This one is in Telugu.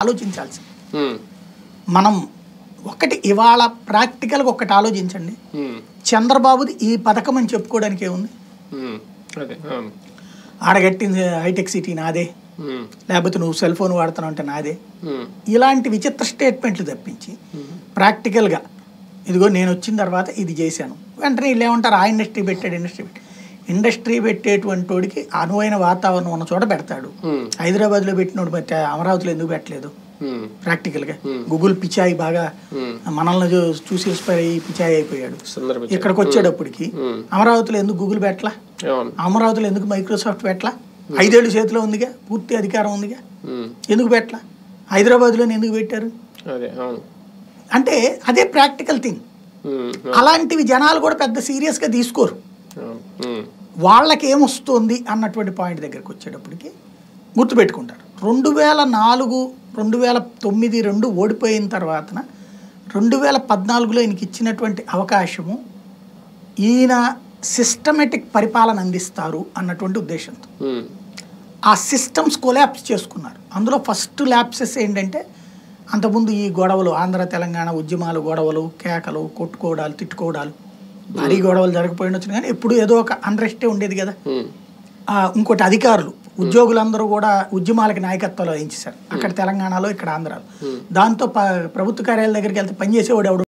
ఆలోచించాల్సింది ఉమ్, మనం ఒకటి ఇవాళ ప్రాక్టికల్గా ఒకటి ఆలోచించండి ఉమ్, చంద్రబాబుది ఈ పథకం అని చెప్పుకోవడానికి ఏముంది ఉమ్, అదే అవును ఆడగట్టింది హైటెక్ సిటీ నాదే ఉమ్, లేకపోతే నువ్వు సెల్ ఫోన్ వాడుతున్నావు అంటే నాదే ఉమ్, ఇలాంటి విచిత్ర స్టేట్మెంట్లు తప్పించి ప్రాక్టికల్గా ఇదిగో నేను వచ్చిన తర్వాత ఇది చేశాను వెంటనే వీళ్ళు ఏమంటారు ఆ ఇండస్ట్రీ పెట్టాడు ఇండస్ట్రీ పెట్టాడు ఇండస్ట్రీ పెట్టేటువంటి వాడికి అనువైన వాతావరణం ఉన్న చోట పెడతాడు ఉమ్, హైదరాబాద్లో పెట్టినోడు మరి అమరావతిలో ఎందుకు పెట్టలేదు ఉమ్, ప్రాక్టికల్గా గూగుల్ పిచాయి బాగా ఉమ్, మనల్ని చూ- చూసి ఇన్స్పైర్ అయ్యి పిచాయి అయిపోయాడు సందర్భం ఇక్కడికి వచ్చేటప్పటికి ఉమ్, అమరావతిలో ఎందుకు గూగుల్ పెట్టలా అవును అమరావతిలో ఎందుకు మైక్రోసాఫ్ట్ పెట్టలా ఐదేళ్ళు చేతిలో ఉందిగా పూర్తి అధికారం ఉందిగా ఉమ్, ఎందుకు పెట్టలా హైదరాబాద్లో ఎందుకు పెట్టారు అదే అవును అంటే అదే ప్రాక్టికల్ థింగ్ ఉమ్, అలాంటివి జనాలు కూడా పెద్ద సీరియస్గా తీసుకోరు అవును ఉమ్, వాళ్ళకి ఏమొస్తుంది అన్నటువంటి పాయింట్ దగ్గరికి వచ్చేటప్పటికి గుర్తుపెట్టుకుంటారు రెండు వేల నాలుగు రెండు వేల తొమ్మిది రెండు ఓడిపోయిన తర్వాతన రెండు వేల పద్నాలుగులో ఈయనకి ఇచ్చినటువంటి అవకాశము ఈయన సిస్టమేటిక్ పరిపాలన అందిస్తారు అన్నటువంటి ఉద్దేశంతో ఉమ్, ఆ సిస్టమ్స్ కొలాప్స్ చేసుకున్నారు అందులో ఫస్ట్ ల్యాప్సెస్ ఏంటంటే అంతకుముందు ఈ గొడవలు ఆంధ్ర తెలంగాణ ఉద్యమాలు గొడవలు కేకలు కొట్టుకోవడాలు తిట్టుకోవడాలు భారీ గొడవలు జరగపోయినొచ్చు కానీ ఎప్పుడు ఏదో ఒక అండ్రెస్టే ఉండేది కదా ఉమ్, ఆ, ఇంకోటి అధికారులు ఉద్యోగులందరూ కూడా ఉద్యమాలకి నాయకత్వాలు వహించేశారు అక్కడ తెలంగాణలో ఇక్కడ ఆంధ్రాలో దాంతో ప- ప్రభుత్వ కార్యాలయం దగ్గరికి వెళ్తే పనిచేసేవాడు ఎవడు